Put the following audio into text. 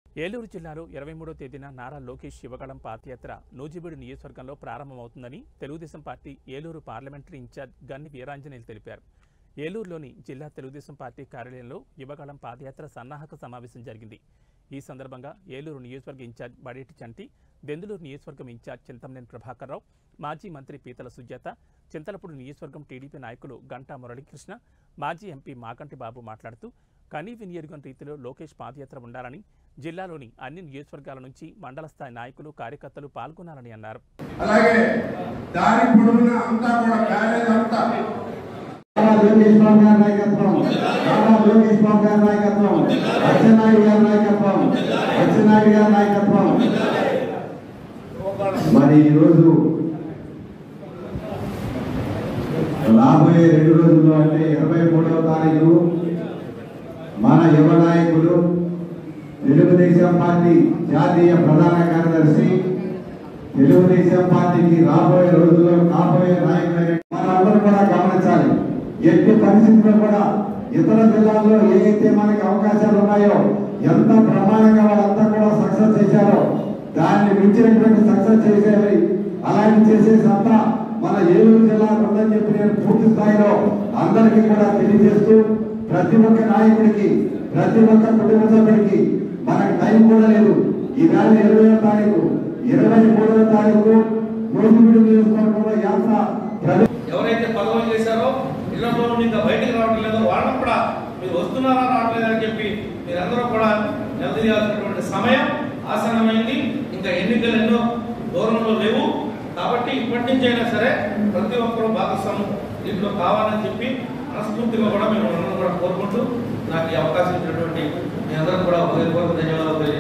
ఏలూరు జిల్లాలో ఇరవై మూడో తేదీన నారా లోకేష్ శివగళం పాదయాత్ర నూజిబీడు నియోజకవర్గంలో ప్రారంభమవుతుందని Telugu Desam party Eluru parliamentary in charge Ganni Veeranjaneyulu తెలిపారు ఏలూరులోని జిల్లా తెలుగుదేశం పార్టీ కార్యాలయంలో యువగళం పాదయాత్ర సన్నాహక సమావేశం జరిగింది ఈ సందర్భంగా ఏలూరు నియోజకవర్గ ఇన్ఛార్జ్ బడేటి చంటి దెందులూరు నియోజకవర్గం ఇన్ఛార్జ్ చింతమనేని ప్రభాకర్ రావు మాజీ మంత్రి పీతల సుజాత చింతలపూడి నియోజకవర్గం టీడీపీ నాయకులు గంటా మురళీకృష్ణ మాజీ ఎంపీ మాకంటి బాబు మాట్లాడుతూ కనీ వినియోగం రీతిలో లోకేష్ పాదయాత్ర ఉండాలని జిల్లాలోని అన్ని నియోజకవర్గాల నుంచి మండల స్థాయి నాయకులు కార్యకర్తలు పాల్గొనాలని అన్నారు అలాగే దారి పొడవునా అంతా కూడా బ్యారేజ్ అంతా నారా లోకేష్ బాబు గారి నాయకత్వం నారా లోకేష్ బాబు గారి నాయకత్వం అచ్చెన్నాయుడు గారి నాయకత్వం అచ్చెన్నాయుడు గారి నాయకత్వం మరి ఈరోజు రాబోయే రెండు రోజుల్లో అంటే ఇరవై మూడవ తారీఖు మన యువ నాయకులు తెలుగుదేశం పార్టీ జాతీయ ప్రధాన కార్యదర్శి తెలుగుదేశం పార్టీకి రాబోయే రోజుల్లో కాబోయే నాయకులు మనందరూ కూడా గమనించాలి ఎట్టి పరిస్థితుల్లో కూడా ఇతర జిల్లాల్లో ఏ అయితే మనకి అవకాశాలు ఉన్నాయో ఎంత ప్రమాణంగా వాళ్ళంతా కూడా సక్సెస్ చేశారో దాన్ని మించినటువంటి సక్సెస్ చేసేది అలాంటి చేసే సత్తా మన ఏలూరు జిల్లా ఉందని చెప్పి నేను పూర్తి స్థాయిలో అందరికీ కూడా తెలియజేస్తూ ప్రతి ఒక్క నాయకుడికి ప్రతి ఒక్క కుటుంబ సభ్యుడికి మనకు టైం కూడా లేదు ఈవేళ ఇరవై తారీఖు ఇరవై మూడవ తారీఖు నూజివీడు నియోజకవర్గంలో యాత్ర ప్రజ ఎవరైతే పదవులు చేశారో ఇళ్లలో నుండి ఇంకా బయటకు రావడం లేదో వాళ్ళకు కూడా మీరు వస్తున్నారా రావట్లేదా అని చెప్పి మీరందరూ కూడా నిలదీయాల్సినటువంటి సమయం ఆసన్నమైంది ఇంకా ఎన్నికలు ఎన్నో దూరంలో లేవు కాబట్టి ఇప్పటి నుంచి అయినా సరే ప్రతి ఒక్కరూ భాగస్వామ్యం దీంట్లో కావాలని చెప్పి మనస్ఫూర్తిగా కూడా మేము అందరం కూడా కోరుకుంటూ నాకు ఈ అవకాశం ఇచ్చినటువంటి మీ అందరూ కూడా హృదయపూర్వక ధన్యవాదాలు తెలియజేస్తున్నాను